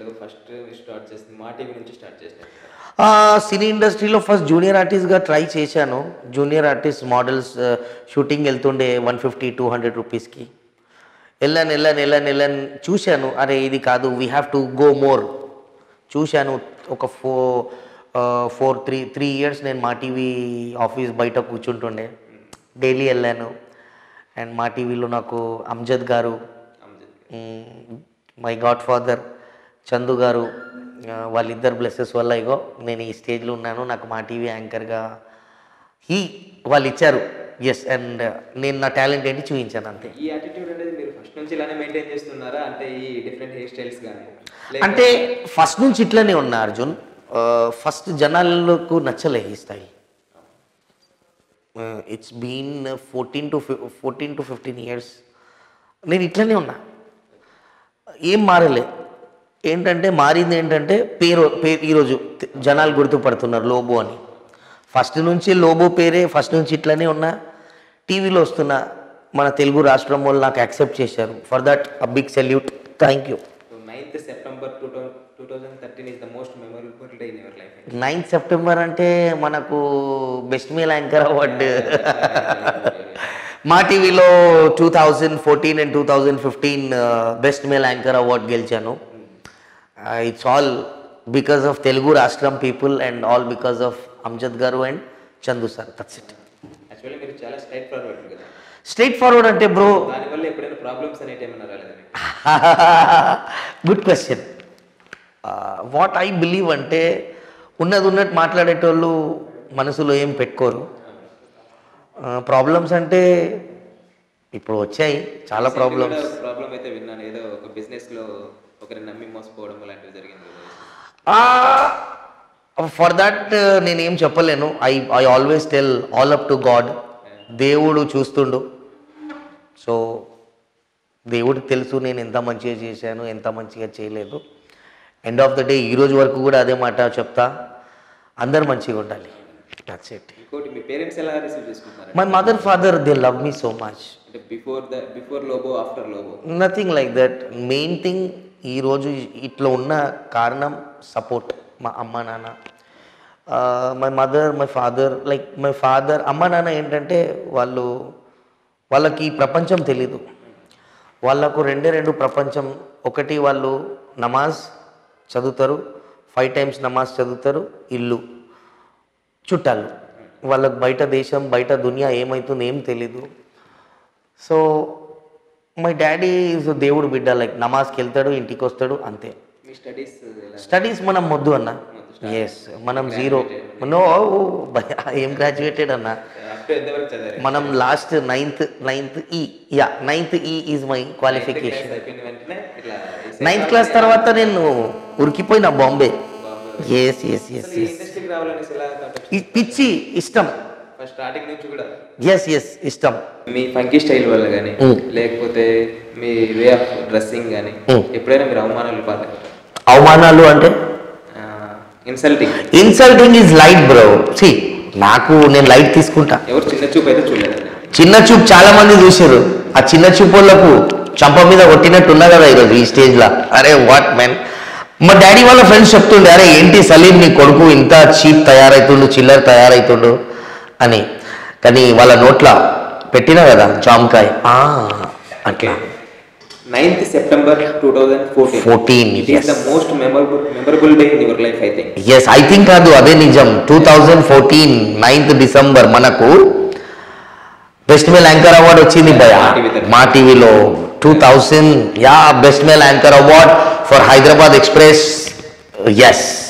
ఇండస్ట్రీలో first start చేసింది మా టీవీ నుంచి స్టార్ట్ చేసినారు ఆ, సినీ ఇండస్ట్రీలో ఫస్ట్ జూనియర్ ఆర్టిస్ట్గా ట్రై చేశాను జూనియర్ ఆర్టిస్ట్ మోడల్స్ షూటింగ్ వెళ్తుండే వన్ ఫిఫ్టీ టూ హండ్రెడ్ రూపీస్కి వెళ్ళాను వెళ్ళాను వెళ్ళాను వెళ్ళాను చూశాను అరే ఇది కాదు we have to go more చూశాను ఒక ఫో ఫోర్ త్రీ త్రీ ఇయర్స్ నేను మా టీవీ ఆఫీస్ బయట కూర్చుంటుండే డైలీ వెళ్ళాను అండ్ మా టీవీలో నాకు అమ్జద్ గారు మై గాడ్ ఫాదర్ చందు గారు ఆ, వాళ్ళిద్దరు బ్లెస్సెస్ వల్ల ఇగో నేను ఈ స్టేజ్లో ఉన్నాను నాకు మా టీవీ యాంకర్గా హీ వాళ్ళు ఇచ్చారు ఎస్ అండ్ నేను నా టాలెంట్ ఏంటి చూపించాను అంతే ఈ యాటిట్యూడ్ అనేది మీరు ఫస్ట్ నుంచి ఇలానే మెయింటైన్ చేస్తున్నారా అంటే ఈ డిఫరెంట్ హెయిర్ స్టైల్స్ కానీ అంటే ఫస్ట్ నుంచి ఇట్లనే ఉన్నా అర్జున్ ఫస్ట్ జనాలకు నచ్చలే ఈ style it's been fourteen to fourteen to fifteen years నేను ఇట్లనే ఉన్నా ఏం మారలే ఏంటంటే మారింది ఏంటంటే పేరు పేరు ఈరోజు తె- జనాలు గుర్తుపడుతున్నారు లోబో అని ఫస్ట్ నుంచి లోబో పేరే ఫస్ట్ నుంచి ఇట్లనే ఉన్నా టీవీలో వస్తున్నా మన తెలుగు రాష్ట్రం వాళ్ళు నాకు యాక్సెప్ట్ చేశారు for that a big salute thank you ninth September two two thousand thirteen is the most memorable day in your life ninth September అంటే మనకు best male anchor award Maa టీవీలో two thousand fourteen and two thousand fifteen best male anchor award గెలిచాను it's all because of Telugu రాష్ట్రం people and all because of Amjad garu and Chandu sir that's it actually మీరు చాలా straight forward కదా straightforward అంటే bro దానివల్ల ఎప్పుడైనా problems అనేవి ఏమైనా రాలేదని good question what I believe అంటే ఉన్నది ఉన్నట్టు మాట్లాడేటోళ్ళు మనసులో ఏం పెట్టుకోరు ప్రాబ్లమ్స్ అంటే ఇప్పుడు వచ్చాయి చాలా ప్రాబ్లమ్స్ ప్రాబ్లం అయితే విన్నాను ఏదో ఒక బిజినెస్ లో ఒకరిని నమ్మి మోసపోవడం లాంటివి జరిగింది కదా. ఫర్ దట్ నేనేం చెప్పలేను I I always tell all up to God దేవుడు చూస్తుండు సో దేవుడికి తెలుసు నేను ఎంత మంచిగా చేశాను ఎంత మంచిగా చేయలేదు ఎండ్ ఆఫ్ ద డే ఈ రోజు వరకు కూడా అదే మాట చెప్తా అందరు మంచిగా ఉండాలి దట్స్ ఇట్ ఇంకోటి మీ పేరెంట్స్ ఎలా రిసీవ్ చేసుకుంటున్నారు my mother father they love me so much అంటే before the before Lobo after Lobo nothing like that main thing ఈరోజు ఇట్లా ఉన్న కారణం సపోర్ట్ మా అమ్మ నాన్న my mother my father like my father అమ్మ నాన్న ఏంటంటే వాళ్ళు వాళ్ళకి ఈ ప్రపంచం తెలీదు వాళ్ళకు రెండే రెండు ప్రపంచం ఒకటి వాళ్ళు నమాజ్ చదువుతారు ఫైవ్ టైమ్స్ నమాజ్ చదువుతారు ఇల్లు చుట్టాలు వాళ్ళకు బయట దేశం బయట దునియా ఏమవుతుంది ఏం తెలీదు సో మై డాడీ ఈజ్ దేవుడు బిడ్డ లైక్ నమాజ్కి వెళ్తాడు ఇంటికి వస్తాడు అంతే మీ స్టడీస్ ఎలా స్టడీస్ మనం మొద్దు అన్న ఎస్ మనం జీరో నో ఏం గ్రాడ్యుయేటెడ్ అన్న అప్ టు ఎంతవరకు చదివారు మనం లాస్ట్ నైన్త్ నైన్త్ ఈ యా నైన్త్ ఈ ఈజ్ మై క్వాలిఫికేషన్ అయిపోయిన వెంటనే ఇట్లా నైన్త్ క్లాస్ తర్వాత నేను ఉరికిపోయిన బాంబే ఎస్ ఎస్ ఎస్ ఈ ఎస్ ఇండస్ట్రీకి రావాలనేసి ఎలా కాంటాక్ట్ పిచ్చి ఇష్టం ఫస్ట్ స్టార్టింగ్ నుంచి కూడా ఎస్ ఎస్ ఇష్టం మీ ఫంకీ స్టైల్ వల్ల కానీ Mm. లేకపోతే మీ వే ఆఫ్ డ్రెస్సింగ్ కానీ Mm. ఎప్పుడైనా మీరు అవమానాలు పాలే అవమానాలు అంటే insulting insulting is light bro see నాకు నేను లైట్ తీసుకుంటా ఎవరు చిన్న చూపు అయితే చూడలేదండి చిన్న చూపు చాలా మంది చూసారు ఆ చిన్న చూపు వాళ్ళకు చంప మీద కొట్టినట్టు ఉన్నా కదా ఈరోజు ఈ స్టేజ్ లో అరే వాట్ మ్యాన్ మా డాడీ వాళ్ళ ఫ్రెండ్స్ చెప్తుండే అరే ఏంటి సలీం నీ కొడుకు ఇంత చీప్ తయారైతుండు చిల్లర తయారైతుండు అని కానీ వాళ్ళ నోట్ల పెట్టినా కదా జామకాయ ఆ, అట్లా ninth September two thousand fourteen fourteen it is the most memorable memorable day in your life I think yes I think కాదు అదే నిజం two thousand fourteen ninth December మనకు బెస్ట్ మేల్ యాంకర్ అవార్డ్ వచ్చింది భయ మా TV తరఫున. మా టీవీలో two thousand yeah best male anchor award for Hyderabad Express yes